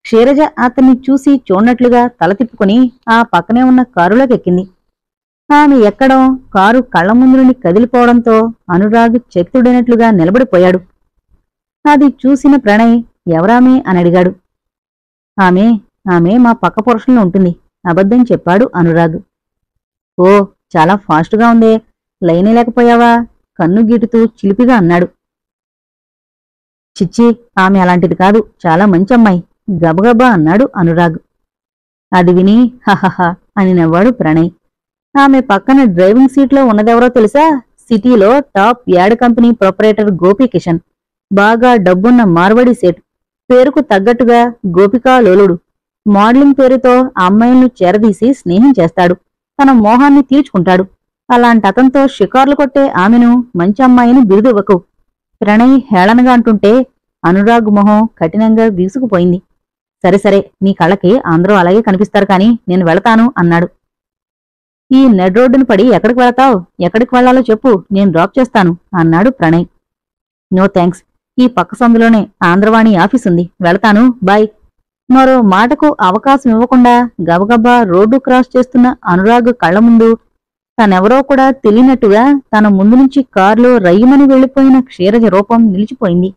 క్షీరజ అతన్ని చూసి చూడనట్లుగా తల తిప్పుకొని ఆ పక్కనే ఉన్న కారులోకి ఎక్కింది ఆమె ఎక్కడం కారు కళ్ల ముందు నుండి కదిలిపోవడంతో అనురాగ్ చకితుడైనట్లుగా నిలబడిపోయాడు అది చూసిన ప్రణయ్ ఎవరామే అని అడిగాడు ఆమె ఆమె మా పక్క పురుషంలో ఉంటుంది అబద్ధం చెప్పాడు అనురాగ్ ఓ చాలా ఫాస్ట్గా ఉందే లైనే లేకపోయావా కన్ను గీటుతూ చిలిపిగా అన్నాడు చిచ్చి ఆమె అలాంటిది కాదు చాలా మంచి అమ్మాయి గబగబా అన్నాడు అనురాగ్ అది విని హహహ అని నవ్వాడు ప్రణయ్ ఆమె పక్కన డ్రైవింగ్ సీట్లో ఉన్నదెవరో తెలుసా సిటీలో top ad company proprietor Gopi Kishan బాగా డబ్బున్న మార్వడి సేట్ పేరుకు తగ్గట్టుగా గోపికా లోలుడు మోడలింగ్ పేరుతో ఆ అమ్మాయిలను చేరదీసి స్నేహం చేస్తాడు తన మోహాన్ని తీర్చుకుంటాడు అలాంటి అతనితో షికార్లు కొట్టే ఆమెను మంచి అమ్మాయిని బిరుదివ్వకు ప్రణయ్ హేళనగా అంటుంటే అనురాగ్ మొహం కఠినంగా వీసుకుపోయింది సరే సరే నీ కళ్ళకి అందరూ అలాగే కనిపిస్తారు కాని నేను వెళతాను అన్నాడు ఈ నెడ్ రోడ్డును పడి ఎక్కడికి వెళతావు ఎక్కడికి వెళ్లాలో చెప్పు నేను డ్రాప్ చేస్తాను అన్నాడు ప్రణయ్ నో థ్యాంక్స్ ఈ పక్క సందులోనే ఆంధ్రవాణి ఆఫీస్ ఉంది వెళతాను బాయ్ మరో మాటకు అవకాశం ఇవ్వకుండా గబగబా రోడ్డు క్రాస్ చేస్తున్న అనురాగ్ కళ్ల ముందు తనెవరో కూడా తెలియనట్టుగా తన ముందు నుంచి కారులో రయ్యమని వెళ్లిపోయిన క్షీరజ రూపం నిలిచిపోయింది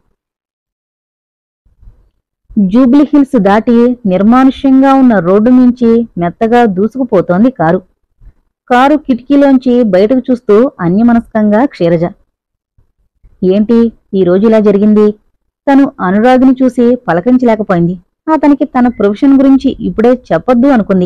జూబ్లీ హిల్స్ దాటి నిర్మానుష్యంగా ఉన్న రోడ్డు నుంచి మెత్తగా దూసుకుపోతోంది కారు కారు కిటికీలోంచి బయటకు చూస్తూ అన్యమనస్కంగా క్షీరజ ఏంటి ఈ రోజు ఇలా జరిగింది తను అనురాగ్ని చూసి పలకరించలేకపోయింది అతనికి తన ప్రొఫెషన్ గురించి ఇప్పుడే చెప్పొద్దు అనుకుంది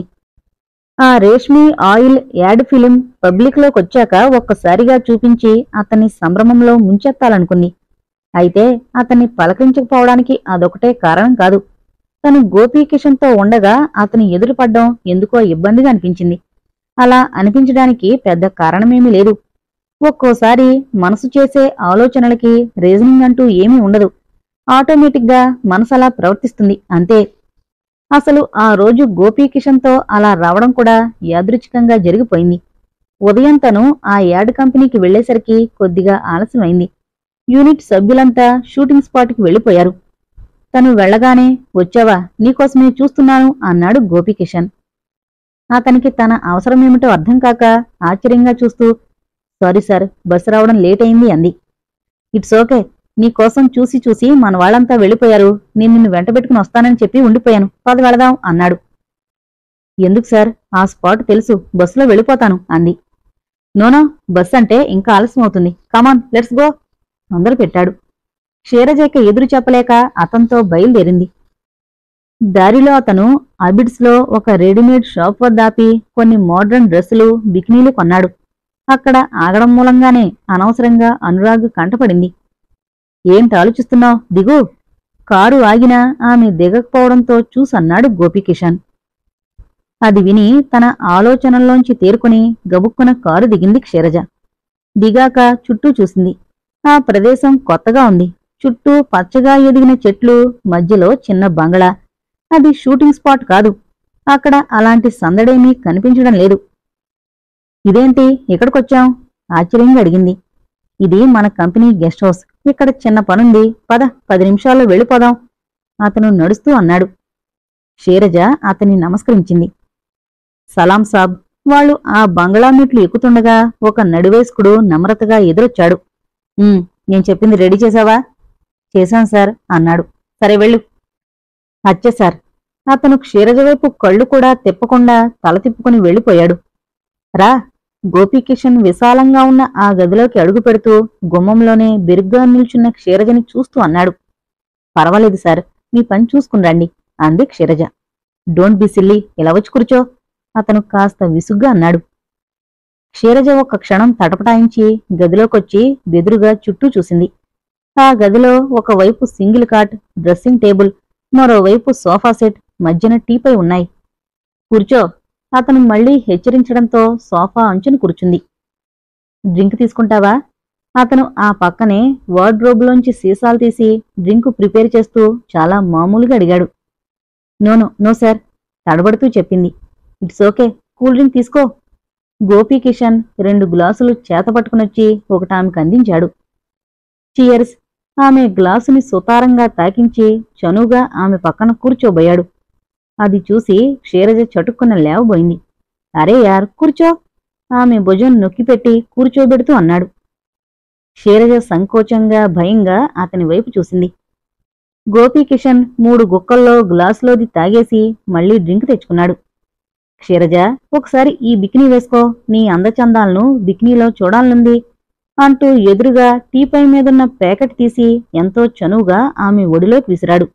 ఆ రేష్మి ఆయిల్ యాడ్ ఫిలిం పబ్లిక్లోకి వచ్చాక ఒక్కసారిగా చూపించి అతన్ని సంభ్రమంలో ముంచెత్తాలనుకుంది అయితే అతన్ని పలకరించకపోవడానికి అదొకటే కారణం కాదు తను గోపీకిషన్తో ఉండగా అతని ఎదురుపడ్డం ఎందుకో ఇబ్బందిగా అనిపించింది అలా అనిపించడానికి పెద్ద కారణమేమీ లేదు ఒక్కోసారి మనసు చేసే ఆలోచనలకి రీజనింగ్ అంటూ ఏమీ ఉండదు ఆటోమేటిక్గా మనసు అలా ప్రవర్తిస్తుంది అంతే అసలు ఆ రోజు గోపీకిషన్తో అలా రావడం కూడా యాదృచ్ఛికంగా జరిగిపోయింది ఉదయం తను ఆ యాడ్ కంపెనీకి వెళ్లేసరికి కొద్దిగా ఆలస్యమైంది యూనిట్ సభ్యులంతా షూటింగ్ స్పాట్కి వెళ్లిపోయారు తను వెళ్ళగానే వచ్చావా నీకోసమే చూస్తున్నాను అన్నాడు గోపికిషన్ అతనికి తన అవసరమేమిటో అర్థం కాక ఆశ్చర్యంగా చూస్తూ సారీ సార్ బస్సు రావడం లేట్ అయింది అంది ఇట్స్ ఓకే నీకోసం చూసి చూసి మన వాళ్ళంతా వెళ్ళిపోయారు నేను నిన్ను వెంటబెట్టుకుని వస్తానని చెప్పి ఉండిపోయాను పద వెళదాం అన్నాడు ఎందుకు సార్ ఆ స్పాట్ తెలుసు బస్సులో వెళ్ళిపోతాను అంది నోనో బస్ అంటే ఇంకా ఆలస్యం అవుతుంది కమాన్ లెట్స్ గో తొందర పెట్టాడు క్షీరజేక ఎదురు చెప్పలేక అతనితో బయలుదేరింది దారిలో అతను అబిడ్స్ లో ఒక రెడీమేడ్ షాప్ వద్ద ఆపి కొన్ని మోడ్రన్ డ్రెస్సులు బికినీలు కొన్నాడు అక్కడ ఆగడం మూలంగానే అనవసరంగా అనురాగ్ కంటపడింది ఏంటి ఆలోచిస్తున్నావు దిగు కారు ఆగినా ఆమె దిగకపోవడంతో చూసన్నాడు గోపికిషన్ అది విని తన ఆలోచనల్లోంచి తేరుకుని గబుక్కున కారు దిగింది క్షీరజ దిగాక చుట్టూ చూసింది ఆ ప్రదేశం కొత్తగా ఉంది చుట్టూ పచ్చగా ఎదిగిన చెట్లు మధ్యలో చిన్న బంగళా అది షూటింగ్ స్పాట్ కాదు అక్కడ అలాంటి సందడేమీ కనిపించడం లేదు ఇదేంటి ఇక్కడికొచ్చాం ఆశ్చర్యంగా అడిగింది ఇది మన కంపెనీ గెస్ట్ హౌస్ ఇక్కడ చిన్న పనుంది పద పది నిమిషాల్లో వెళ్ళిపోదాం అతను నడుస్తూ అన్నాడు షీరజ అతన్ని నమస్కరించింది సలాం సాబ్ వాళ్ళు ఆ బంగ్లా మెట్లు ఎక్కుతుండగా ఒక నడివేసుకుడు నమ్రతగా ఎదురొచ్చాడు "ఉమ్, నేను చెప్పింది రెడీ చేశావా చేశాను సార్ అన్నాడు సరే వెళ్ళు అచ్చే సార్ అతను క్షీరజ వైపు కళ్ళు కూడా తిప్పకుండా తల తిప్పుకుని వెళ్ళిపోయాడు రా గోపీకిషన్ విశాలంగా ఉన్న ఆ గదిలోకి అడుగు పెడుతూ గుమ్మంలోనే బిరుగ్గా నిల్చున్న క్షీరజని చూస్తూ అన్నాడు పర్వాలేదు సార్ మీ పని చూసుకుని రండి అంది క్షీరజ డోంట్ బి సిల్లీ ఇలా వచ్చి కూర్చో అతను కాస్త విసుగ్గా అన్నాడు క్షీరజ ఒక్క క్షణం తటపటాయించి గదిలోకొచ్చి బెదురుగా చుట్టూ చూసింది ఆ గదిలో ఒకవైపు సింగిల్ కాట్ డ్రెస్సింగ్ టేబుల్ మరోవైపు సోఫా సెట్ మధ్యన టీపై ఉన్నాయి కూర్చో అతను మళ్ళీ హెచ్చరించడంతో సోఫా అంచున కూర్చుంది డ్రింక్ తీసుకుంటావా అతను ఆ పక్కనే వార్డ్రోబ్లోంచి సీసాలు తీసి డ్రింక్ ప్రిపేర్ చేస్తూ చాలా మామూలుగా అడిగాడు నోను నో సార్ తడబడుతూ చెప్పింది ఇట్స్ ఓకే కూల్ డ్రింక్ తీసుకో గోపీ కిషన్ రెండు గ్లాసులు చేత పట్టుకునొచ్చి ఒకటి ఆమెకు అందించాడు చియర్స్ ఆమె గ్లాసుని సుతారంగా తాకించి చనువుగా ఆమె పక్కన కూర్చోబోయాడు అది చూసి క్షీరజ చటుక్కున లేవబోయింది అరే యార్ కూర్చో ఆమె భుజం నొక్కిపెట్టి కూర్చోబెడుతూ అన్నాడు క్షీరజ సంకోచంగా భయంగా అతని వైపు చూసింది గోపీకిషన్ మూడు గుక్కల్లో గ్లాసులోది తాగేసి మళ్ళీ డ్రింక్ తెచ్చుకున్నాడు క్షీరజ ఒకసారి ఈ బికినీ వేసుకో నీ అందచందాలను బికినీలో చూడాలనుంది అంటూ ఎదురుగా టీపై మీదున్న ప్యాకెట్ తీసి ఎంతో చనువుగా ఆమె ఒడిలోకి విసిరాడు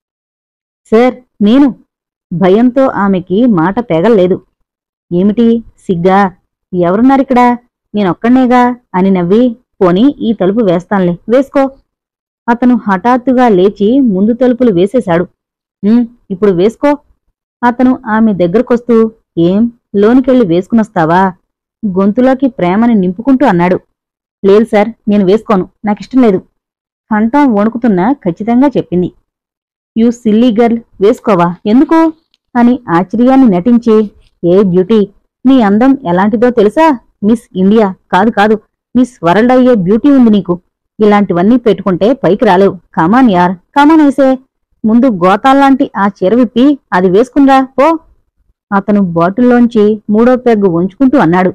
సార్ నేను భయంతో ఆమెకి మాట పెగల్లేదు ఏమిటి సిగ్గా ఎవరున్నారిక్కడ నేనొక్కడ్నేగా అని నవ్వి పోని ఈ తలుపు వేస్తాన్లే వేసుకో అతను హఠాత్తుగా లేచి ముందు తలుపులు వేసేశాడు "ఉమ్, ఇప్పుడు వేసుకో అతను ఆమె దగ్గరకొస్తూ ఏం లోనికెళ్ళి వేసుకునొస్తావా గొంతులోకి ప్రేమని నింపుకుంటూ అన్నాడు లేదు సార్ నేను వేసుకోను నాకిష్టం లేదు కంఠం వణుకుతున్నా ఖచ్చితంగా చెప్పింది యూ సిల్లీ గర్ల్ వేసుకోవా ఎందుకు అని ఆశ్చర్యాన్ని నటించి ఏ బ్యూటీ నీ అందం ఎలాంటిదో తెలుసా మిస్ ఇండియా కాదు కాదు మిస్ వరల్డ్ అయ్యే బ్యూటీ ఉంది నీకు ఇలాంటివన్నీ పెట్టుకుంటే పైకి రాలేవు కమాన్ యార్ కమాన్ వేసే ముందు గోతాల్లాంటి ఆ చీర విప్పి అది వేసుకుందా పో అతను బాటిల్లోంచి మూడో పెగ్గు ఉంచుకుంటూ అన్నాడు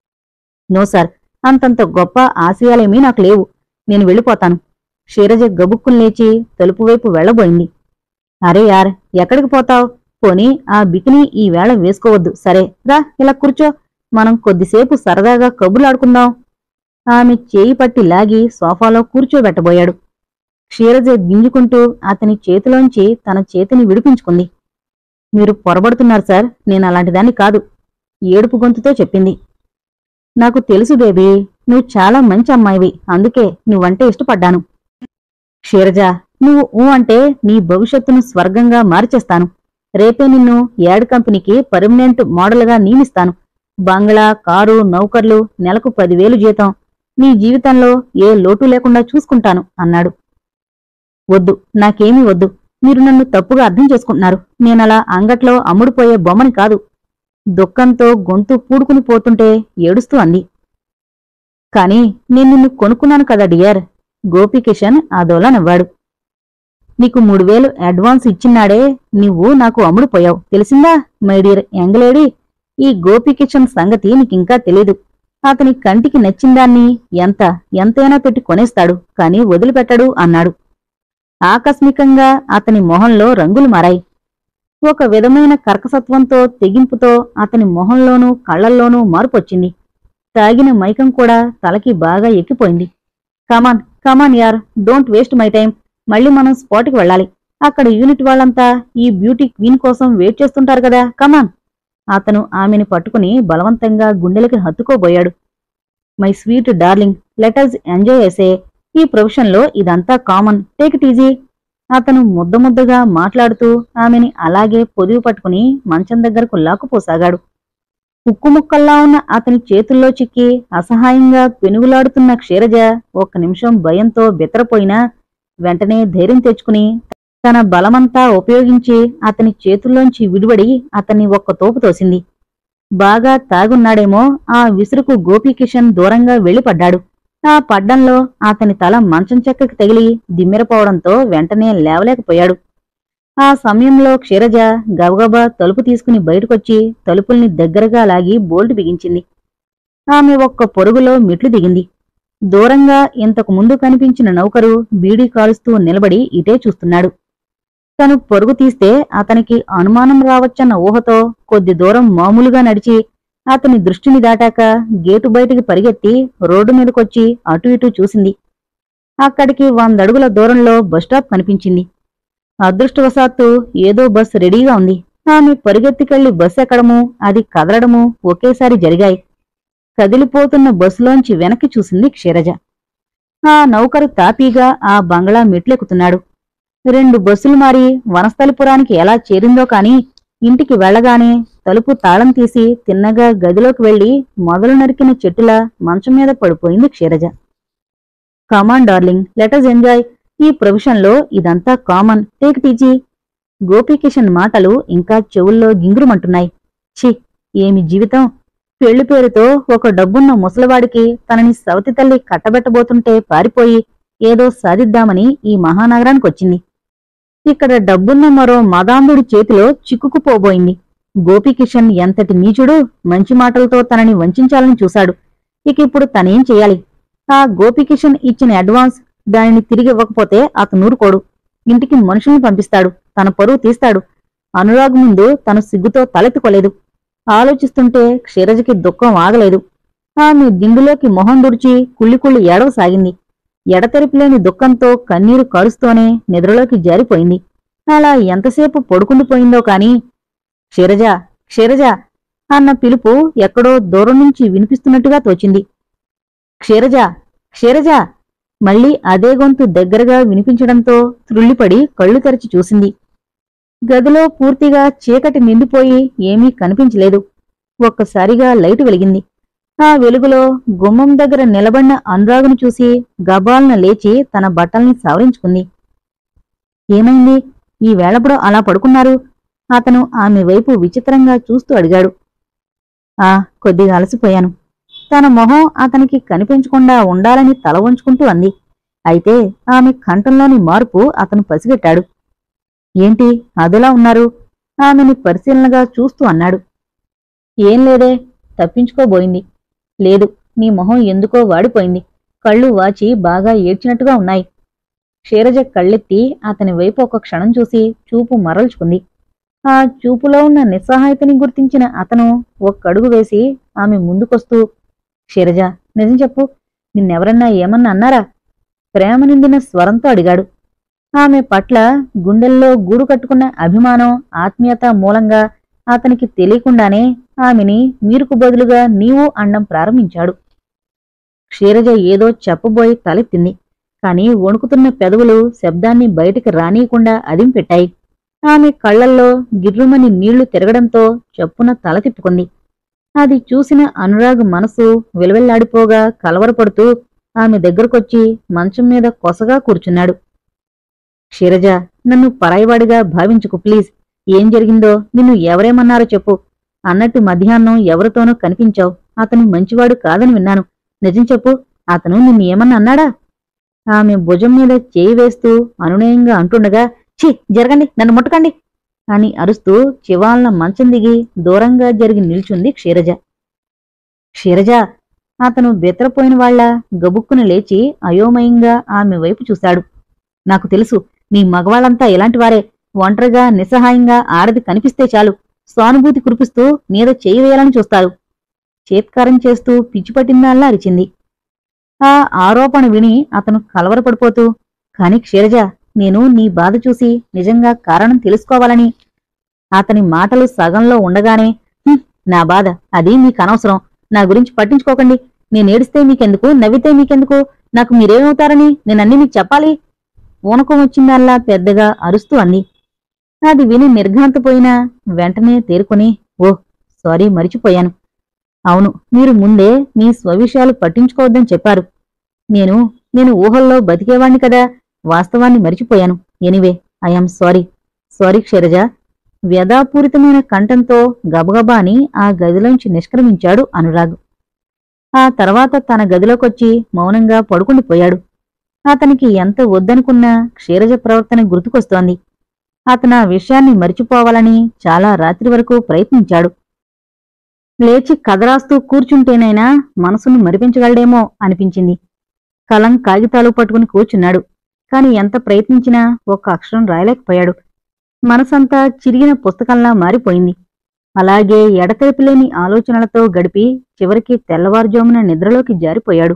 నో సార్ అంతంత గొప్ప ఆశయాలేమీ నాకు లేవు నేను వెళ్ళిపోతాను క్షీరజ గబుక్కుని లేచి తలుపు వైపు వెళ్ళబోయింది అరే యార్ ఎక్కడికి పోతావ్ పోనీ ఆ బికిని ఈ వేళ వేసుకోవద్దు సరే రా ఇలా కూర్చో మనం కొద్దిసేపు సరదాగా కబుర్లాడుకుందాం ఆమె చేయి పట్టి లాగి సోఫాలో కూర్చోబెట్టబోయాడు క్షీరజ గింజుకుంటూ అతని చేతిలోంచి తన చేతిని విడిపించుకుంది మీరు పొరబడుతున్నారు సార్ నేను అలాంటిదాన్ని కాదు ఏడుపు గొంతుతో చెప్పింది నాకు తెలుసు బేబీ నువ్వు చాలా మంచి అమ్మాయివి అందుకే నువ్వంటే ఇష్టపడ్డాను క్షీరజ నువ్వు ఊ అంటే నీ భవిష్యత్తును స్వర్గంగా మార్చేస్తాను రేపే నిన్ను యాడ్ కంపెనీకి పర్మనెంట్ మోడల్గా నియమిస్తాను బంగ్లా కారు నౌకర్లు నెలకు పదివేలు జీతం నీ జీవితంలో ఏ లోటు లేకుండా చూసుకుంటాను అన్నాడు వద్దు నాకేమీ వద్దు మీరు నన్ను తప్పుగా అర్థం చేసుకుంటున్నారు నేనలా అంగట్లో అమ్ముడుపోయే బొమ్మని కాదు దుఃఖంతో గొంతు పూడుకుని పోతుంటే ఏడుస్తూ అంది కాని నేను నిన్ను కొనుక్కున్నాను కదా డియర్ గోపికిషన్ అదోలా నవ్వాడు నీకు మూడు వేలు అడ్వాన్స్ ఇచ్చినాడే నువ్వు నాకు అమ్ముడుపోయావు తెలిసిందా మై డియర్ యంగ్లేడీ ఈ గోపికిషన్ సంగతి నీకింకా తెలీదు అతని కంటికి నచ్చిందాన్ని ఎంత ఎంతైనా పెట్టి కొనేస్తాడు కాని వదిలిపెట్టడు అన్నాడు ఆకస్మికంగా అతని మొహంలో రంగులు మారాయి ఒక విధమైన కర్కసత్వంతో తెగింపుతో అతని మొహంలోనూ కళ్ళల్లోనూ మార్పొచ్చింది తాగిన మైకం కూడా తలకి బాగా ఎక్కిపోయింది కమాన్ కమాన్ యార్ డోంట్ వేస్ట్ మై టైం మళ్ళీ మనం స్పాట్కి వెళ్ళాలి అక్కడ యూనిట్ వాళ్ళంతా ఈ బ్యూటీ క్వీన్ కోసం వెయిట్ చేస్తుంటారు కదా కమాన్ అతను ఆమెని పట్టుకుని బలవంతంగా గుండెలకి హత్తుకోబోయాడు my sweet darling let's enjoy చేసే ఈ ప్రొఫెషన్లో ఇదంతా కామన్ టేక్ ఇట్ ఈజీ అతను ముద్ద ముద్దగా మాట్లాడుతూ ఆమెని అలాగే పొదివి పట్టుకుని మంచం దగ్గరకు లాక్కుపోసాగాడు ఉక్కుముక్కల్లా ఉన్న అతని చేతుల్లో చిక్కి అసహాయంగా పెనుగులాడుతున్న క్షీరజ ఒక్క నిమిషం భయంతో బెత్తరపోయినా వెంటనే ధైర్యం తెచ్చుకుని తన బలమంతా ఉపయోగించి అతని చేతుల్లోంచి విడివడి అతన్ని ఒక్క తోపు తోసింది బాగా తాగున్నాడేమో ఆ విసురుకు గోపీకిషన్ దూరంగా వెళ్ళిపడ్డాడు ఆ పడ్డంలో అతని తల మంచం చెక్కకి తగిలి దిమ్మెరపోవడంతో వెంటనే లేవలేకపోయాడు ఆ సమయంలో క్షీరజ గబగబా తలుపు తీసుకుని బయటకొచ్చి తలుపుల్ని దగ్గరగా లాగి బోల్ట్ బిగించింది ఆమె ఒక్క పొరుగులో మెట్లు దిగింది దూరంగా ఇంతకు ముందు కనిపించిన నౌకరు బీడీ కాలుస్తూ నిలబడి ఇటే చూస్తున్నాడు తను పొరుగు తీస్తే అతనికి అనుమానం రావచ్చన్న ఊహతో కొద్ది దూరం మామూలుగా నడిచి అతని దృష్టిని దాటాక గేటు బయటికి పరిగెత్తి రోడ్డు మీదకొచ్చి అటు ఇటు చూసింది అక్కడికి వందడుగుల దూరంలో బస్టాప్ కనిపించింది అదృష్టవశాత్తు ఏదో బస్ రెడీగా ఉంది ఆమె పరిగెత్తికెళ్లి బస్ ఎక్కడము అది కదలడము ఒకేసారి జరిగాయి కదిలిపోతున్న బస్సులోంచి వెనక్కి చూసింది క్షీరజ ఆ నౌకరు తాపీగా ఆ బంగ్లా మెట్లెక్కుతున్నాడు రెండు బస్సులు మారి వనస్థలిపురానికి ఎలా చేరిందో కాని ఇంటికి వెళ్ళగానే తలుపు తాళం తీసి తిన్నగా గదిలోకి వెళ్లి మొదలు నరికిన చెట్టులా మంచం మీద పడిపోయింది Ksheeraja come on darling let's enjoy ఈ ప్రొఫెషన్లో ఇదంతా కామన్ టేక్ టీజీ గోపీకిషన్ మాటలు ఇంకా చెవుల్లో గింగురుమంటున్నాయి ఛీ ఏమి జీవితం పెళ్లి పేరుతో ఒక డబ్బున్న ముసలివాడికి తనని సవతి తల్లి కట్టబెట్టబోతుంటే పారిపోయి ఏదో సాధిద్దామని ఈ మహానగరానికొచ్చింది ఇక్కడ డబ్బున్న మరో మదాంధుడి చేతిలో చిక్కుకుపోబోయింది గోపికిషన్ ఎంతటి నీచుడు మంచి మాటలతో తనని వంచాలని చూశాడు ఇక ఇప్పుడు తనేం చేయాలి ఆ గోపికిషన్ ఇచ్చిన అడ్వాన్స్ దానిని తిరిగి ఇవ్వకపోతే అతను ఊరుకోడు ఇంటికి మనుషుల్ని పంపిస్తాడు తన పరువు తీస్తాడు అనురాగ్ ముందు తను సిగ్గుతో తలెత్తుకోలేదు ఆలోచిస్తుంటే క్షీరజకి దుఃఖం ఆగలేదు ఆమె దిండులోకి మొహం దుడిచి కుళ్ళి కుళ్ళి ఏడవసాగింది ఎడతెరిపిలేని దుఃఖంతో కన్నీరు కారుస్తూనే నిద్రలోకి జారిపోయింది అలా ఎంతసేపు పడుకుండిపోయిందో కాని క్షీరజ క్షీరజ అన్న పిలుపు ఎక్కడో దూరం నుంచి వినిపిస్తున్నట్టుగా తోచింది క్షీరజ క్షీరజ మళ్ళీ అదే గొంతు దగ్గరగా వినిపించడంతో త్రుళ్ళిపడి కళ్ళు తెరచి చూసింది గదిలో పూర్తిగా చీకటి నిండిపోయి ఏమీ కనిపించలేదు ఒక్కసారిగా లైటు వెలిగింది ఆ వెలుగులో గుమ్మం దగ్గర నిలబడిన అనురాగును చూసి గబాల్న లేచి తన బట్టల్ని సవరించుకుంది ఏమైంది ఈ వేళప్పుడు అలా పడుకున్నారు అతను ఆమె వైపు విచిత్రంగా చూస్తూ అడిగాడు ఆ కొద్దిగా అలసిపోయాను తన మొహం అతనికి కనిపించకుండా ఉండాలని తల వంచుకుంటూ అంది అయితే ఆమె కంఠంలోని మార్పు అతను పసిగట్టాడు ఏంటి అదలా ఉన్నారు ఆమెని పరిశీలనగా చూస్తూ అన్నాడు ఏం లేదే తప్పించుకోబోయింది లేదు నీ మొహం ఎందుకో వాడిపోయింది కళ్ళు వాచి బాగా ఏడ్చినట్టుగా ఉన్నాయి క్షీరజ కళ్ళెత్తి అతని వైపు ఒక క్షణం చూసి చూపు మరల్చుకుంది ఆ చూపులో ఉన్న నిస్సహాయతని గుర్తించిన అతను ఒక్కడుగు వేసి ఆమె ముందుకొస్తూ క్షీరజ నిజం చెప్పు నిన్నెవరన్నా ఏమన్నా అన్నారా ప్రేమ నిండిన స్వరంతో అడిగాడు ఆమె పట్ల గుండెల్లో గూడు కట్టుకున్న అభిమానం ఆత్మీయత మూలంగా అతనికి తెలియకుండానే ఆమెని మీరుకు బదులుగా నీవు అండం ప్రారంభించాడు క్షీరజ ఏదో చెప్పబోయి తలెత్తింది కాని వణుకుతున్న పెదవులు శబ్దాన్ని బయటికి రానీయకుండా అదింపెట్టాయి ఆమె కళ్ళల్లో గిర్రుమని నీళ్లు తిరగడంతో చప్పున తల తిప్పుకుంది అది చూసిన అనురాగ్ మనసు విలవెల్లాడిపోగా కలవరపడుతూ ఆమె దగ్గరకొచ్చి మంచం మీద కొసగా కూర్చున్నాడు క్షీరజ నన్ను పరాయివాడిగా భావించుకు ప్లీజ్ ఏం జరిగిందో నిన్ను ఎవరేమన్నారో చెప్పు అన్నట్టు మధ్యాహ్నం ఎవరితోనూ కనిపించావు అతను మంచివాడు కాదని విన్నాను నిజం చెప్పు అతను నిన్ను ఏమన్నా అన్నాడా ఆమె భుజం మీద చేయి వేస్తూ అనునయంగా అంటుండగా ఛీ జరగండి నన్ను ముట్టకండి అని అరుస్తూ చివాలన మంచం దిగి దూరంగా జరిగి నిల్చుంది క్షీరజ క్షీరజ అతను బెత్తరపోయిన వాళ్ళ గబుక్కున లేచి అయోమయంగా ఆమె వైపు చూశాడు నాకు తెలుసు నీ మగవాళ్ళంతా ఎలాంటివారే ఒంటరిగా నిస్సహాయంగా ఆడది కనిపిస్తే చాలు సానుభూతి కురిపిస్తూ మీద చేయి వేయాలని చూస్తారు చేత్కారం చేస్తూ పిచ్చిపట్టిందాల్లా అరిచింది ఆ ఆరోపణ విని అతను కలవరపడిపోతూ కాని క్షీరజ నేను నీ బాధ చూసి నిజంగా కారణం తెలుసుకోవాలని అతని మాటలు సగంలో ఉండగానే "హ్మ్, నా బాధ అది మీకు అనవసరం నా గురించి పట్టించుకోకండి నేనేడిస్తే మీకెందుకు నవ్వితే మీకెందుకు నాకు మీరేమవుతారని నేనన్నీ మీకు చెప్పాలి ఊనకం వచ్చిందల్లా పెద్దగా అరుస్తూ అంది అది విని నిర్ఘాంతపోయినా వెంటనే తేరుకుని ఓ సారీ మరిచిపోయాను అవును మీరు ముందే మీ స్వవిషయాలు పట్టించుకోవద్దని చెప్పారు నేను నేను ఊహల్లో బతికేవాణ్ణి కదా వాస్తవాన్ని మరిచిపోయాను anyway I'm sorry sorry Ksheeraja వ్యధాపూరితమైన కంఠంతో గబగబా అని ఆ గదిలోంచి నిష్క్రమించాడు అనురాగ్ ఆ తర్వాత తన గదిలోకొచ్చి మౌనంగా పడుకుండిపోయాడు అతనికి ఎంత వద్దనుకున్నా క్షీరజ ప్రవర్తన గుర్తుకొస్తోంది అతను ఆ విషయాన్ని మరిచిపోవాలని చాలా రాత్రి వరకు ప్రయత్నించాడు లేచి కదరాస్తూ కూర్చుంటేనైనా మనసును మరిపించగలడేమో అనిపించింది కలం కాగితాలు పట్టుకుని కూర్చున్నాడు కాని ఎంత ప్రయత్నించినా ఒక్క అక్షరం రాయలేకపోయాడు మనసంతా చిరిగిన పుస్తకంలా మారిపోయింది అలాగే ఎడతెరిపిలేని ఆలోచనలతో గడిపి చివరికి తెల్లవారుజామున నిద్రలోకి జారిపోయాడు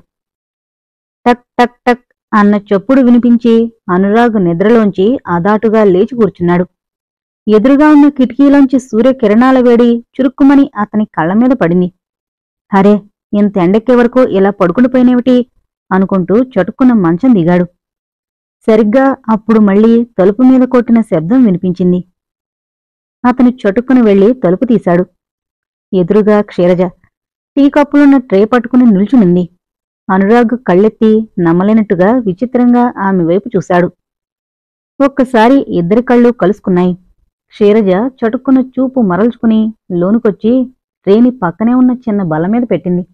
టక్ టక్ టక్ అన్న చప్పుడు వినిపించి అనురాగ్ నిద్రలోంచి అదాటుగా లేచి కూర్చున్నాడు ఎదురుగా ఉన్న కిటికీలోంచి సూర్యకిరణాల వేడి చురుక్కుమని అతని కళ్ళ మీద పడింది హరే ఇంత ఎండెక్కే వరకు ఇలా పడుకుండిపోయినేమిటి అనుకుంటూ చటుక్కున మంచం దిగాడు సరిగ్గా అప్పుడు మళ్ళీ తలుపు మీద కొట్టిన శబ్దం వినిపించింది అతను చటుక్కున వెళ్లి తలుపు తీశాడు ఎదురుగా క్షీరజ టీ కప్పులున్న ట్రే పట్టుకుని నిల్చునుంది అనురాగ్ కళ్ళెత్తి నమ్మలేనట్టుగా విచిత్రంగా ఆమె వైపు చూశాడు ఒక్కసారి ఇద్దరి కళ్ళు కలుసుకున్నాయి క్షీరజ చటుక్కున చూపు మరల్చుకుని లోనుకొచ్చి ట్రేని పక్కనే ఉన్న చిన్న బల్ల మీద పెట్టింది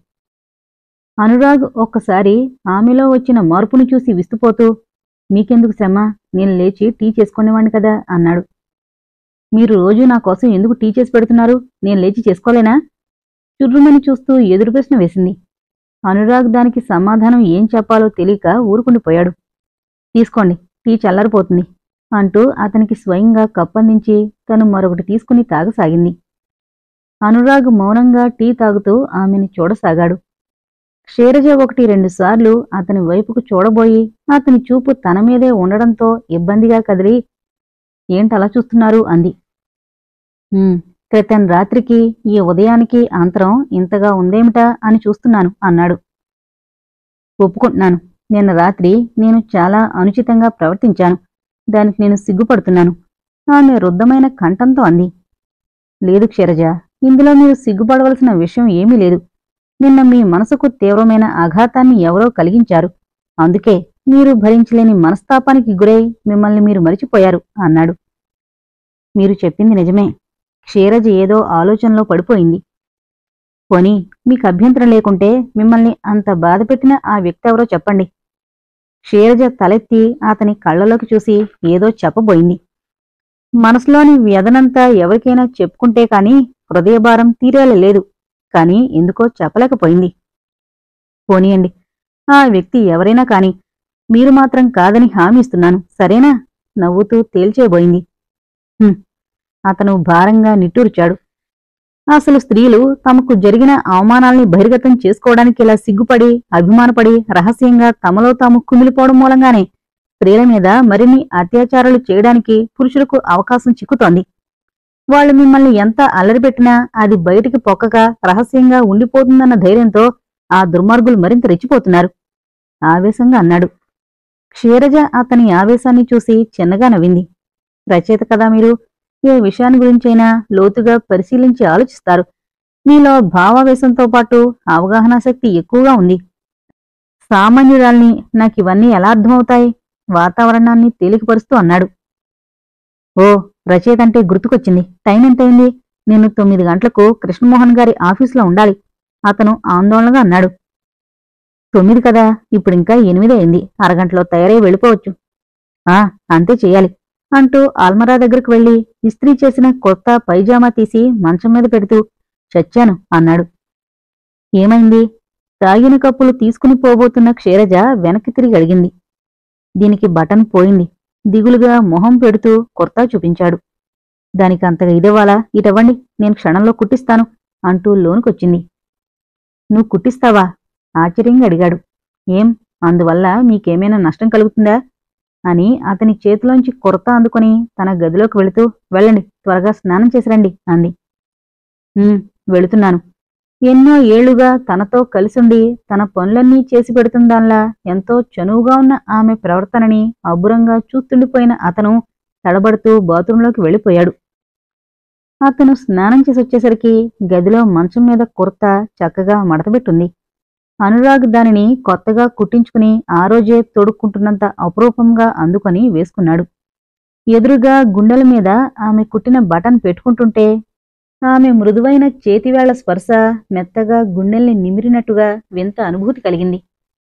అనురాగ్ ఒక్కసారి ఆమెలో వచ్చిన మార్పును చూసి విస్తుపోతూ మీకెందుకు శ్రమ నేను లేచి టీ చేసుకునేవాణ్ణి కదా అన్నాడు మీరు రోజు నా కోసం ఎందుకు టీ చేసి పెడుతున్నారు నేను లేచి చేసుకోలేనా చుర్రుమని చూస్తూ ఎదురు ప్రశ్న వేసింది అనురాగ్ దానికి సమాధానం ఏం చెప్పాలో తెలియక ఊరుకుండిపోయాడు తీసుకోండి టీ చల్లారిపోతుంది అంటూ అతనికి స్వయంగా కప్పందించి తను మరొకటి తీసుకుని తాగసాగింది అనురాగ్ మౌనంగా టీ తాగుతూ ఆమెని చూడసాగాడు క్షీరజ ఒకటి రెండుసార్లు అతని వైపుకు చూడబోయి అతని చూపు తన మీదే ఉండడంతో ఇబ్బందిగా కదిలి ఏంటలా చూస్తున్నారు అంది "ఉమ్, క్రితం రాత్రికి ఈ ఉదయానికి అంతరం ఇంతగా ఉందేమిటా అని చూస్తున్నాను అన్నాడు ఒప్పుకుంటున్నాను నిన్న రాత్రి నేను చాలా అనుచితంగా ప్రవర్తించాను దానికి నేను సిగ్గుపడుతున్నాను ఆమె రుద్దమైన కంఠంతో అంది లేదు క్షీరజ ఇందులో మీరు సిగ్గుపడవలసిన విషయం ఏమీ లేదు నిన్న మీ మనసుకు తీవ్రమైన ఆఘాతాన్ని ఎవరో కలిగించారు అందుకే మీరు భరించలేని మనస్తాపానికి గురై మిమ్మల్ని మీరు మరిచిపోయారు అన్నాడు మీరు చెప్పింది నిజమే క్షీరజ ఏదో ఆలోచనలో పడిపోయింది పోనీ మీకు అభ్యంతరం లేకుంటే మిమ్మల్ని అంత బాధపెట్టిన ఆ వ్యక్తి ఎవరో చెప్పండి క్షీరజ తలెత్తి అతని కళ్ళలోకి చూసి ఏదో చెప్పబోయింది మనసులోని వ్యధనంతా ఎవరికైనా చెప్పుకుంటే కాని హృదయభారం తీరేలా లేదు కాని ఎందుకో చెప్పలేకపోయింది పోనీయండి ఆ వ్యక్తి ఎవరైనా కాని మీరు మాత్రం కాదని హామీ ఇస్తున్నాను సరేనా నవ్వుతూ తేల్చేబోయింది "హుం." అతను భారంగా నిట్టూర్చాడు అసలు స్త్రీలు తమకు జరిగిన అవమానాల్ని బహిర్గతం చేసుకోవడానికి ఇలా సిగ్గుపడి అభిమానపడి రహస్యంగా తమలో తాము కుమిలిపోవడం మూలంగానే స్త్రీల మీద మరిన్ని అత్యాచారాలు చేయడానికి పురుషులకు అవకాశం చిక్కుతోంది వాళ్ళు మిమ్మల్ని ఎంత అల్లరిపెట్టినా అది బయటికి పొక్కక రహస్యంగా ఉండిపోతుందన్న ధైర్యంతో ఆ దుర్మార్గులు మరింత రెచ్చిపోతున్నారు ఆవేశంగా అన్నాడు క్షీరజ అతని ఆవేశాన్ని చూసి చిన్నగా నవ్వింది రచయిత కదా మీరు ఏ విషయాన్ని గురించైనా లోతుగా పరిశీలించి ఆలోచిస్తారు మీలో భావావేశంతో పాటు అవగాహనా శక్తి ఎక్కువగా ఉంది సామాన్యురాల్ని నాకివన్నీ ఎలా అర్థమవుతాయి వాతావరణాన్ని తేలికపరుస్తూ అన్నాడు ఓ రచయిత అంటే గుర్తుకొచ్చింది టైం ఎంతైంది నేను తొమ్మిది గంటలకు కృష్ణమోహన్ గారి ఆఫీసులో ఉండాలి అతను ఆందోళనగా అన్నాడు తొమ్మిది కదా ఇప్పుడింకా ఎనిమిది అయింది అరగంటలో తయారై వెళ్ళిపోవచ్చు ఆ అంతే చెయ్యాలి అంటూ ఆల్మరా దగ్గరకు వెళ్లి ఇస్త్రీ చేసిన కొత్త పైజామా తీసి మంచం మీద పెడుతూ చచ్చాను అన్నాడు ఏమైంది తాగిన కప్పులు తీసుకుని పోబోతున్న క్షీరజ వెనక్కి తిరిగి అడిగింది దీనికి బటన్ పోయింది దిగులుగా మొహం పెడుతూ కుర్తా చూపించాడు దానికి అంతగా ఇదవ్వాలా ఇటవ్వండి నేను క్షణంలో కుట్టిస్తాను అంటూ లోనుకొచ్చింది నువ్వు కుట్టిస్తావా ఆశ్చర్యంగా అడిగాడు ఏం అందువల్ల మీకేమైనా నష్టం కలుగుతుందా అని అతని చేతిలోంచి కుర్తా అందుకొని తన గదిలోకి వెళుతూ వెళ్ళండి త్వరగా స్నానం చేసిరండి అంది "ఉమ్, వెళుతున్నాను ఎన్నో ఏళ్లుగా తనతో కలిసుండి తన పనులన్నీ చేసి పెడుతుందాన్లా ఎంతో చనువుగా ఉన్న ఆమె ప్రవర్తనని అబ్బురంగా చూస్తుండిపోయిన అతను తడబడుతూ బాత్రూంలోకి వెళ్ళిపోయాడు అతను స్నానం చేసి వచ్చేసరికి గదిలో మంచం మీద కుర్తా చక్కగా మడతబెట్టుంది అనురాగ్ దానిని కొత్తగా కుట్టించుకుని ఆ రోజే తొడుక్కుంటున్నంత అపురూపంగా అందుకొని వేసుకున్నాడు ఎదురుగా గుండెల మీద ఆమె కుట్టిన బటన్ పెట్టుకుంటుంటే ఆమె మృదువైన చేతివేళ్ల స్పర్శ మెత్తగా గుండెల్ని నిమిరినట్టుగా వింత అనుభూతి కలిగింది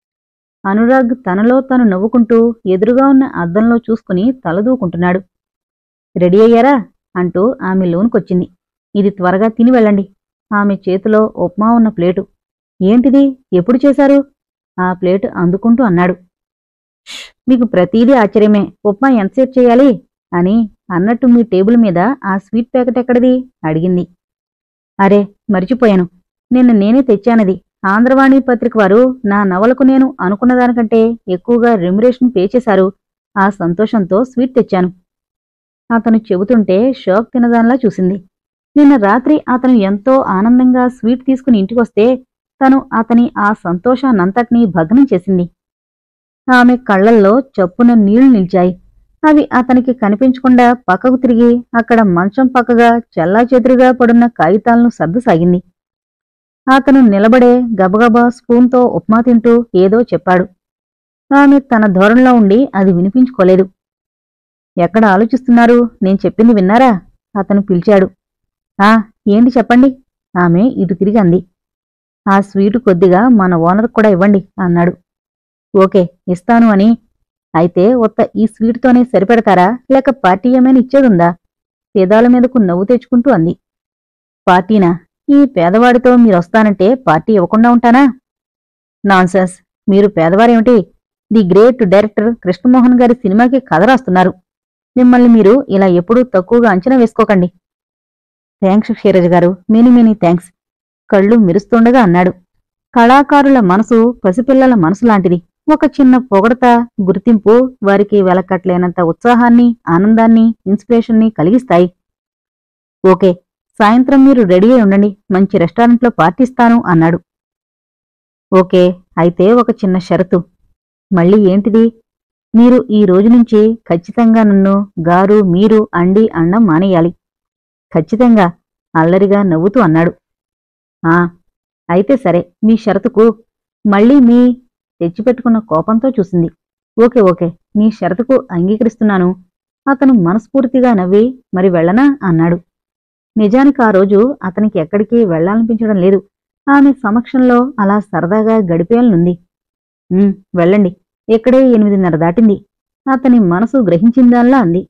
అనురాగ్ తనలో తను నవ్వుకుంటూ ఎదురుగా ఉన్న అద్దంలో చూసుకుని తలదూకుంటున్నాడు రెడీ అయ్యారా అంటూ ఆమె లోనుకొచ్చింది ఇది త్వరగా తిని వెళ్ళండి ఆమె చేతిలో ఉప్మా ఉన్న ప్లేటు ఏంటిది ఎప్పుడు చేశారు ఆ ప్లేట్ అందుకుంటూ అన్నాడు "ష్, మీకు ప్రతీదీ ఆశ్చర్యమే ఉప్మా ఎంతసేపు చేయాలి అని అన్నట్టు మీ టేబుల్ మీద ఆ స్వీట్ ప్యాకెట్ ఎక్కడిది అడిగింది అరే మర్చిపోయాను నిన్న నేనే తెచ్చానది ఆంధ్రవాణి పత్రిక వారు నా నవలకు నేను అనుకున్న దానికంటే ఎక్కువగా రెమ్యురేషన్ పే చేశారు ఆ సంతోషంతో స్వీట్ తెచ్చాను అతను చెబుతుంటే షాక్ తినదానిలా చూసింది నిన్న రాత్రి అతను ఎంతో ఆనందంగా స్వీట్ తీసుకుని ఇంటికొస్తే తను అతని ఆ సంతోషాన్నంతటినీ భగ్నం చేసింది ఆమె కళ్ళల్లో చప్పున నీళ్లు నిలిచాయి అవి అతనికి కనిపించకుండా పక్కకు తిరిగి అక్కడ మంచం పక్కగా చెల్లాచెదురుగా పడున్న కాగితాలను సర్దసాగింది అతను నిలబడే గబగబా స్పూన్తో ఉప్మా తింటూ ఏదో చెప్పాడు ఆమె తన ధోరణిలో ఉండి అది వినిపించుకోలేదు ఎక్కడ ఆలోచిస్తున్నారు నేను చెప్పింది విన్నారా అతను పిలిచాడు ఆ ఏంటి చెప్పండి ఆమె ఇటు తిరిగి అంది ఆ స్వీటు కొద్దిగా మన ఓనర్ కూడా ఇవ్వండి అన్నాడు ఓకే ఇస్తాను అని అయితే ఒక్క ఈ స్వీట్తోనే సరిపెడతారా లేక పార్టీ ఏమైనా ఇచ్చేదుందా పేదాల మీదకు నవ్వు తెచ్చుకుంటూ అంది పార్టీనా ఈ పేదవాడితో మీరొస్తానంటే పార్టీ ఇవ్వకుండా ఉంటానా నాన్సెన్స్ మీరు పేదవారేమిటి ది గ్రేట్ డైరెక్టర్ కృష్ణమోహన్ గారి సినిమాకి కథ రాస్తున్నారు మిమ్మల్ని మీరు ఇలా ఎప్పుడూ తక్కువగా అంచనా వేసుకోకండి థ్యాంక్స్ క్షీరజ గారు మెనీ మెనీ థ్యాంక్స్ కళ్ళు మెరుస్తుండగా అన్నాడు కళాకారుల మనసు పసిపిల్లల మనసు లాంటిది ఒక చిన్న పొగడత గుర్తింపు వారికి వెలకట్లేనంత ఉత్సాహాన్ని ఆనందాన్ని ఇన్స్పిరేషన్ని కలిగిస్తాయి ఓకే సాయంత్రం మీరు రెడీ అయి ఉండండి మంచి రెస్టారెంట్లో పార్టీస్తాను అన్నాడు ఓకే అయితే ఒక చిన్న షరతు మళ్ళీ ఏంటిది మీరు ఈ రోజు నుంచి ఖచ్చితంగా నన్ను గారు మీరు అండి అండం మానేయాలి ఖచ్చితంగా అల్లరిగా నవ్వుతూ అన్నాడు ఆ అయితే సరే మీ షరతుకు మళ్ళీ మీ తెచ్చిపెట్టుకున్న కోపంతో చూసింది ఓకే ఓకే నీ షరతుకు అంగీకరిస్తున్నాను అతను మనస్ఫూర్తిగా నవ్వి మరి వెళ్ళనా అన్నాడు నిజానికి ఆ రోజు అతనికి ఎక్కడికి వెళ్లాలనిపించడం లేదు ఆమె సమక్షంలో అలా సరదాగా గడిపేయాలనుంది "ఉమ్, వెళ్ళండి ఇక్కడే ఎనిమిదిన్నర దాటింది అతని మనసు గ్రహించిందాల్లా అంది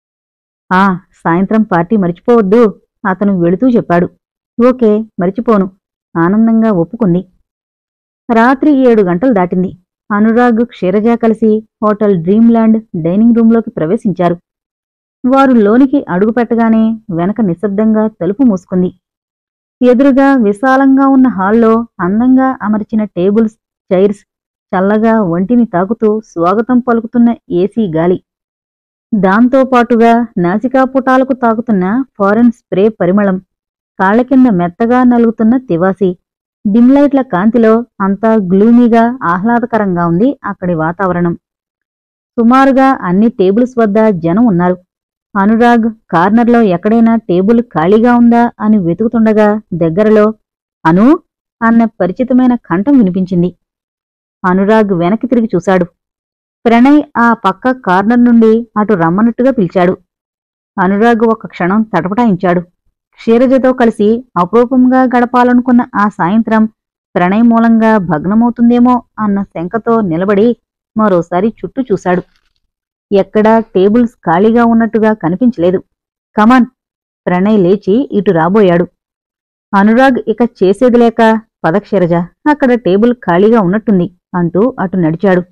ఆ సాయంత్రం పార్టీ మర్చిపోవద్దు అతను వెళుతూ చెప్పాడు ఓకే మర్చిపోను ఆనందంగా ఒప్పుకుంది రాత్రి ఏడు గంటలు దాటింది అనురాగ్ క్షీరజ కలిసి హోటల్ డ్రీమ్ల్యాండ్ డైనింగ్ రూంలోకి ప్రవేశించారు వారు లోనికి అడుగుపెట్టగానే వెనక నిశ్శబ్దంగా తలుపు మూసుకుంది ఎదురుగా విశాలంగా ఉన్న హాల్లో అందంగా అమర్చిన టేబుల్స్ చైర్స్ చల్లగా ఒంటిని తాకుతూ స్వాగతం పలుకుతున్న ఏసీ గాలి దాంతో పాటుగా నాసికాపుటాలకు తాకుతున్న ఫారెన్ స్ప్రే పరిమళం కాళ్ల కింద మెత్తగా నలుగుతున్న తివాసి డిమ్లైట్ల కాంతిలో అంతా గ్లూమీగా ఆహ్లాదకరంగా ఉంది అక్కడి వాతావరణం సుమారుగా అన్ని టేబుల్స్ వద్ద జనం ఉన్నారు అనురాగ్ కార్నర్లో ఎక్కడైనా టేబుల్ ఖాళీగా ఉందా అని వెతుకుతుండగా దగ్గరలో అను అన్న పరిచితమైన కంఠం వినిపించింది అనురాగ్ వెనక్కి తిరిగి చూశాడు ప్రణయ్ ఆ పక్క కార్నర్ నుండి అటు రమ్మన్నట్టుగా పిలిచాడు అనురాగ్ ఒక క్షణం తటపటాయించాడు క్షీరజతో కలిసి అపురూపంగా గడపాలనుకున్న ఆ సాయంత్రం ప్రణయ్ మూలంగా భగ్నమవుతుందేమో అన్న శంకతో నిలబడి మరోసారి చుట్టూ చూశాడు ఎక్కడా టేబుల్స్ ఖాళీగా ఉన్నట్టుగా కనిపించలేదు కమాన్ ప్రణయ్ లేచి ఇటు రాబోయాడు అనురాగ్ ఇక చేసేది లేక పదక్షరజ అక్కడ టేబుల్ ఖాళీగా ఉన్నట్టుంది అంటూ అటు నడిచాడు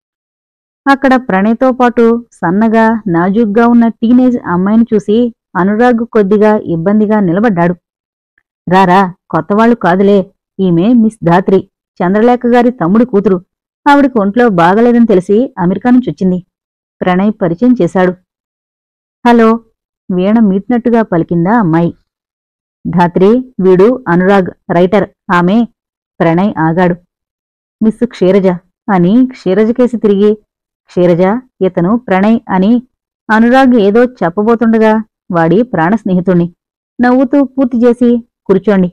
అక్కడ ప్రణయ్తో పాటు సన్నగా నాజూగ్గా ఉన్న టీనేజ్ అమ్మాయిని చూసి అనురాగ్ కొద్దిగా ఇబ్బందిగా నిలబడ్డాడు రారా కొత్తవాళ్లు కాదులే ఈమె మిస్ ధాత్రి చంద్రలేఖ గారి తమ్ముడి కూతురు ఆవిడికి ఒంట్లో బాగలేదని తెలిసి అమెరికా నుంచి వచ్చింది ప్రణయ్ పరిచయం చేశాడు హలో వీణ మీటినట్టుగా పలికిందా అమ్మాయి ధాత్రి వీడు అనురాగ్ రైటర్ ఆమె ప్రణయ్ ఆగాడు మిస్ క్షీరజ అని క్షీరజ కేసి తిరిగి క్షీరజ ఇతను ప్రణయ్ అని అనురాగ్ ఏదో చెప్పబోతుండగా వాడి ప్రాణ స్నేహితుణ్ణి నవ్వుతూ పూర్తి చేసి కూర్చోండి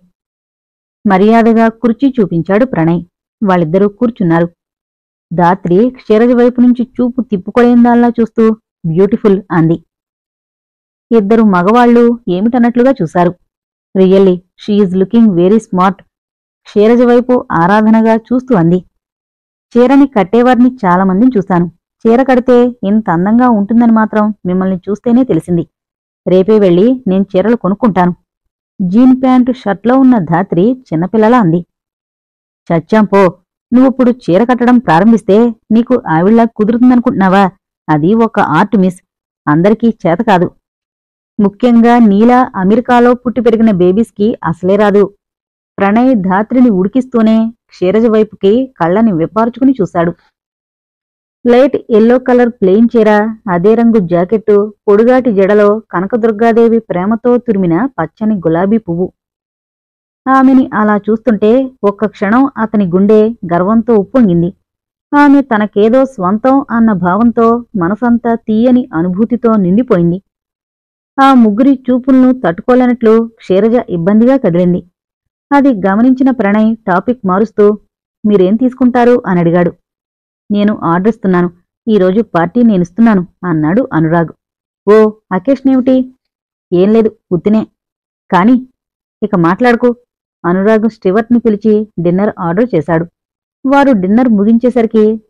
మర్యాదగా కుర్చీ చూపించాడు ప్రణయ్ వాళ్ళిద్దరూ కూర్చున్నారు దాత్రి క్షీరజ వైపు నుంచి చూపు తిప్పుకోలేందాల్లా చూస్తూ బ్యూటిఫుల్ అంది ఇద్దరు మగవాళ్లు ఏమిటన్నట్లుగా చూశారు really she is looking very smart Ksheeraja వైపు ఆరాధనగా చూస్తూ అంది చీరని కట్టేవారిని చాలా మందిని చూశాను చీర కడితే ఇంత అందంగా ఉంటుందని మాత్రం మిమ్మల్ని చూస్తేనే తెలిసింది రేపే వెళ్ళి నేను చీరలు కొనుక్కుంటాను జీన్ ప్యాంటు షర్ట్లో ఉన్న ధాత్రి చిన్నపిల్లలా అంది చచ్చాం పో నువ్విప్పుడు చీర కట్టడం ప్రారంభిస్తే నీకు ఆవిళ్ళ కుదురుతుందనుకుంటున్నావా అది ఒక ఆర్ట్ మిస్ అందరికీ చేత కాదు ముఖ్యంగా నీలా అమెరికాలో పుట్టి పెరిగిన బేబీస్కి అసలే రాదు ప్రణయ్ ధాత్రిని ఉడికిస్తూనే క్షీరజ వైపుకి కళ్ళని విప్పార్చుకుని చూశాడు లైట్ ఎల్లో కలర్ ప్లెయిన్ చీర అదే రంగు జాకెట్టు పొడుగాటి జడలో కనకదుర్గాదేవి ప్రేమతో తురిమిన పచ్చని గులాబీ పువ్వు ఆమెని అలా చూస్తుంటే ఒక్క క్షణం అతని గుండె గర్వంతో ఉప్పొంగింది ఆమె తనకేదో స్వంతం అన్న భావంతో మనసంతా తీయని అనుభూతితో నిండిపోయింది ఆ ముగ్గురి చూపులను తట్టుకోలేనట్లు క్షీరజ ఇబ్బందిగా కదిలింది అది గమనించిన ప్రణయ్ టాపిక్ మారుస్తూ మీరేం తీసుకుంటారు అని అడిగాడు నేను ఆర్డర్ ఇస్తున్నాను ఈరోజు పార్టీ నేనిస్తున్నాను అన్నాడు అనురాగ్ ఓ అకేషన్ ఏమిటి ఏం లేదు ఉత్తినే కాని ఇక మాట్లాడుకో అనురాగ్ స్టివర్ట్ని పిలిచి డిన్నర్ ఆర్డర్ చేశాడు వారు డిన్నర్ ముగించేసరికి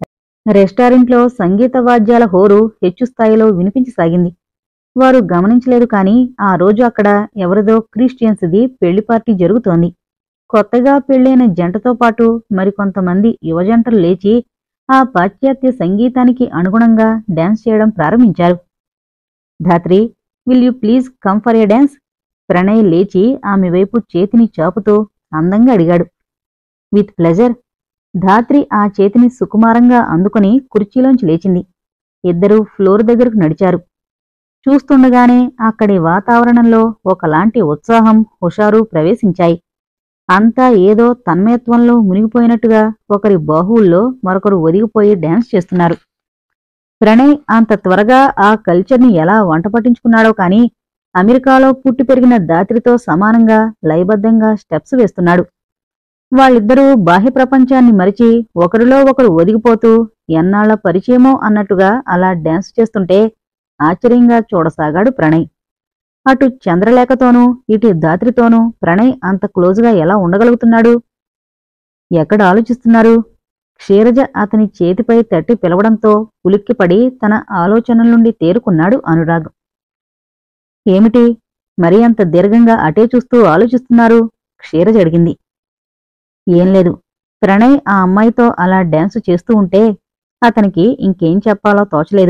రెస్టారెంట్లో సంగీత వాద్యాల హోరు హెచ్చు స్థాయిలో వినిపించసాగింది వారు గమనించలేదు కాని ఆ రోజు అక్కడ ఎవరిదో క్రిస్టియన్స్ది పెళ్లి పార్టీ జరుగుతోంది కొత్తగా పెళ్లైన జంటతో పాటు మరికొంతమంది యువజంటలు లేచి ఆ పాశ్చాత్య సంగీతానికి అనుగుణంగా డాన్స్ చేయడం ప్రారంభించారు Dhatri will you please come for a dance Pranay లేచి ఆమె వైపు చేతిని చాపుతూ అందంగా అడిగాడు విత్ ప్లెజర్ ధాత్రి ఆ చేతిని సుకుమారంగా అందుకుని కుర్చీలోంచి లేచింది ఇద్దరూ ఫ్లోర్ దగ్గరకు నడిచారు చూస్తుండగానే అక్కడి వాతావరణంలో ఒకలాంటి ఉత్సాహం హుషారు ప్రవేశించాయి అంతా ఏదో తన్మయత్వంలో మునిగిపోయినట్టుగా ఒకరి బాహువుల్లో మరొకరు ఒదిగిపోయి డాన్స్ చేస్తున్నారు ప్రణయ్ అంత త్వరగా ఆ కల్చర్ని ఎలా వంట పట్టించుకున్నాడో కాని అమెరికాలో పుట్టి పెరిగిన దాత్రితో సమానంగా లయబద్ధంగా స్టెప్స్ వేస్తున్నాడు వాళ్ళిద్దరూ బాహ్య ప్రపంచాన్ని మరిచి ఒకరిలో ఒకరు ఒదిగిపోతూ ఎన్నాళ్ల పరిచయమో అన్నట్టుగా అలా డాన్స్ చేస్తుంటే ఆశ్చర్యంగా చూడసాగాడు ప్రణయ్ అటు చంద్రలేఖతోనూ ఇటు దాత్రితోనూ ప్రణయ్ అంత క్లోజుగా ఎలా ఉండగలుగుతున్నాడు ఎక్కడ ఆలోచిస్తున్నారు క్షీరజ అతని చేతిపై తట్టి పిలవడంతో ఉలిక్కిపడి తన ఆలోచనల నుండి తేరుకున్నాడు అనురాగ్ ఏమిటి మరీ అంత దీర్ఘంగా అటే చూస్తూ ఆలోచిస్తున్నారు క్షీరజ అడిగింది ఏం లేదు ప్రణయ్ ఆ అమ్మాయితో అలా డాన్స్ చేస్తూ ఉంటే అతనికి ఇంకేం చెప్పాలో తోచలేదు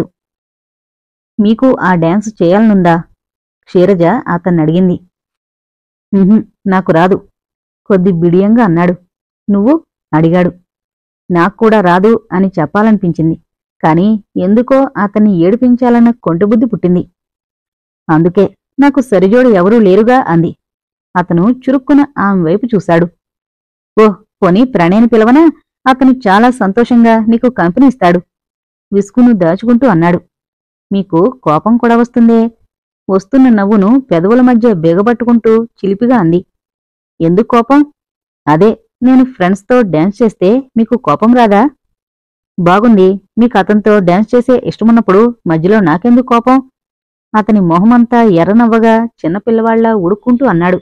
మీకు ఆ డాన్స్ చేయాలనుందా క్షీరజ అతన్ని అడిగింది "ఉహుం, నాకు రాదు కొద్ది బిడియంగా అన్నాడు నువ్వు అడిగాడు నాకు కూడా రాదు అని చెప్పాలనిపించింది కాని ఎందుకో అతన్ని ఏడిపించాలన్న కొంటబుద్ధి పుట్టింది అందుకే నాకు సరిజోడు ఎవరూ లేరుగా అంది అతను చురుక్కున ఆమె వైపు చూశాడు ఓ పోనీ ప్రణయని పిలవనా అతను చాలా సంతోషంగా నీకు కంపెనీ ఇస్తాడు విసుగును దాచుకుంటూ అన్నాడు మీకు కోపం కూడా వస్తుందే వస్తున్న నవ్వును పెదవుల మధ్య బిగబట్టుకుంటూ చిలిపిగా అంది ఎందుకు కోపం అదే నేను ఫ్రెండ్స్తో డాన్స్ చేస్తే మీకు కోపం రాదా బాగుంది మీకు అతనితో డాన్స్ చేసే ఇష్టమున్నప్పుడు మధ్యలో నాకెందుకు కోపం అతని మొహమంతా ఎర్రనవ్వగా చిన్నపిల్లవాళ్లా ఉడుక్కుంటూ అన్నాడు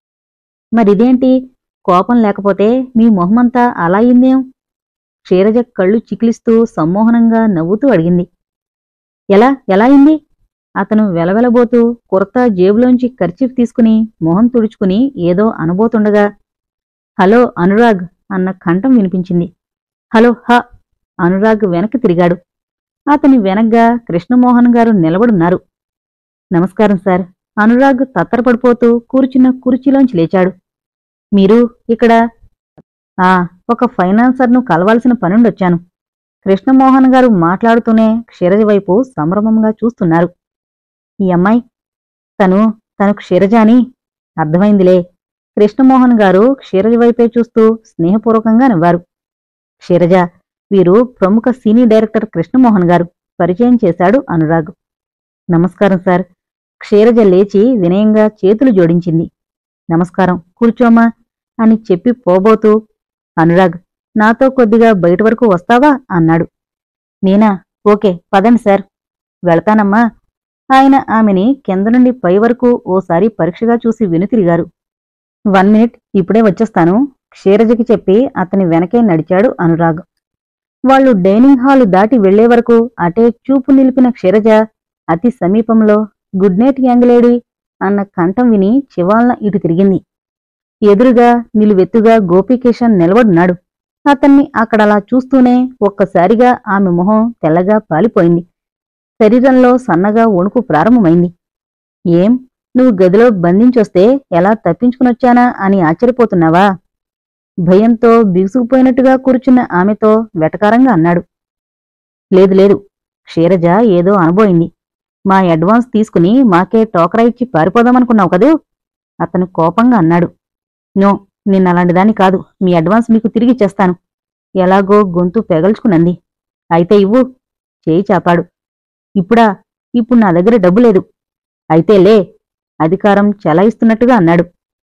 మరిదేంటి కోపం లేకపోతే మీ మొహమంతా అలా అయిందేం క్షీరజ కళ్ళు చికిలిస్తూ సమ్మోహనంగా నవ్వుతూ అడిగింది ఎలా ఎలా అయింది అతను వెలవెలబోతూ కుర్తా జేబులోంచి కర్చీఫ్ తీసుకుని మొహం తుడుచుకుని ఏదో అనబోతుండగా హలో అనురాగ్ అన్న కంఠం వినిపించింది హలో హ అనురాగ్ వెనక్కి తిరిగాడు అతని వెనగ్గా కృష్ణమోహన్ గారు నిలబడున్నారు నమస్కారం సార్ అనురాగ్ తత్తరపడిపోతూ కూర్చున్న కుర్చీలోంచి లేచాడు మీరు ఇక్కడ ఆ ఒక ఫైనాన్సర్ను కలవాల్సిన పనుండొచ్చాను కృష్ణమోహన్ గారు మాట్లాడుతూనే క్షీరజ వైపు సంభ్రమంగా చూస్తున్నారు ఈ అమ్మాయి తను తను క్షీరజ అని అర్థమైందిలే కృష్ణమోహన్ గారు క్షీరజ వైపే చూస్తూ స్నేహపూర్వకంగా నవ్వారు క్షీరజ వీరు ప్రముఖ సినీ డైరెక్టర్ కృష్ణమోహన్ గారు పరిచయం చేశాడు అనురాగ్ నమస్కారం సార్ క్షీరజ లేచి వినయంగా చేతులు జోడించింది నమస్కారం కూర్చోమా అని చెప్పి పోబోతూ అనురాగ్ నాతో కొద్దిగా బయట వరకు వస్తావా అన్నాడు నేనా ఓకే పదండి సార్ వెళతానమ్మా ఆయన ఆమెని కింద నుండి పై వరకు ఓసారి పరీక్షగా చూసి వెనుతిరిగారు వన్ మినిట్ ఇప్పుడే వచ్చేస్తాను క్షీరజకి చెప్పి అతని వెనకే నడిచాడు అనురాగ్ వాళ్ళు డైనింగ్ హాలు దాటి వెళ్లే వరకు అటే చూపు నిలిపిన క్షీరజ అతి సమీపంలో గుడ్ నైట్ యంగ్లేడీ అన్న కంఠం విని చివాల్న ఇటు తిరిగింది ఎదురుగా నిలువెత్తుగా గోపీకిషన్ నిలబడున్నాడు అతన్ని అక్కడలా చూస్తూనే ఒక్కసారిగా ఆమె మొహం తెల్లగా పాలిపోయింది శరీరంలో సన్నగా వణుకు ప్రారంభమైంది ఏం నువ్వు గదిలో బంధించొస్తే ఎలా తప్పించుకునొచ్చానా అని ఆశ్చర్యపోతున్నావా భయంతో బిగుసుకుపోయినట్టుగా కూర్చున్న ఆమెతో వెటకారంగా అన్నాడు లేదు లేదు క్షీరజ ఏదో అనబోయింది మా అడ్వాన్స్ తీసుకుని మాకే టోకరా ఇచ్చి పారిపోదామనుకున్నావు కదూ అతను కోపంగా అన్నాడు నో నిన్నలాంటిదాన్ని కాదు మీ అడ్వాన్స్ మీకు తిరిగి ఇచ్చేస్తాను ఎలాగో గొంతు పెగల్చుకునంది అయితే ఇవ్వు చేయి చాపాడు ఇప్పుడా ఇప్పుడు నా దగ్గర డబ్బు లేదు అయితే లే అధికారం చెలాయిస్తున్నట్టుగా అన్నాడు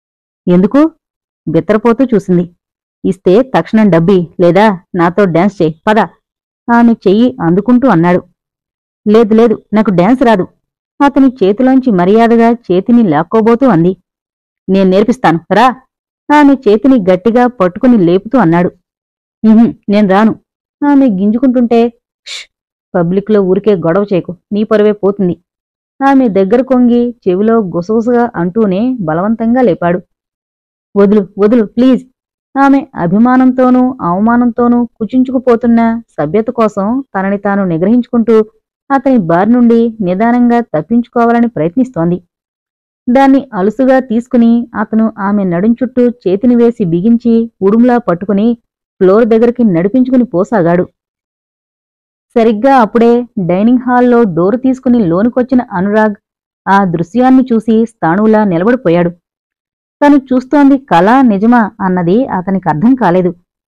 ఎందుకు బిత్తరపోతూ చూసింది ఇస్తే తక్షణం డబ్బి లేదా నాతో డాన్స్ చేయి పద ఆమె చెయ్యి అందుకుంటూ అన్నాడు లేదు లేదు నాకు డాన్స్ రాదు అతని చేతిలోంచి మర్యాదగా చేతిని లాక్కోబోతూ అంది నేను నేర్పిస్తాను రా ఆమె చేతిని గట్టిగా పట్టుకుని లేపుతూ అన్నాడు "ఉహుం, నేను రాను ఆమె గింజుకుంటుంటే "ష్! పబ్లిక్లో ఊరికే గొడవ చేయకు నీ పరువే పోతుంది ఆమె దగ్గర కొంగి చెవిలో గుసగుసగా అంటూనే బలవంతంగా లేపాడు వదులు వదులు ప్లీజ్ ఆమె అభిమానంతోనూ అవమానంతోనూ కుచించుకుపోతున్న సభ్యత కోసం తనని తాను నిగ్రహించుకుంటూ అతని బారి నుండి నిదానంగా తప్పించుకోవాలని ప్రయత్నిస్తోంది దాన్ని అలుసుగా తీసుకుని అతను ఆమె నడుం చుట్టూ చేతిని వేసి బిగించి ఉడుములా పట్టుకుని ఫ్లోర్ దగ్గరికి నడిపించుకుని పోసాగాడు సరిగ్గా అప్పుడే డైనింగ్ హాల్లో డోరు తీసుకుని లోనుకొచ్చిన అనురాగ్ ఆ దృశ్యాన్ని చూసి స్థాణువులా నిలబడిపోయాడు తను చూస్తోంది కళ నిజమా అన్నది అతనికి అర్థం కాలేదు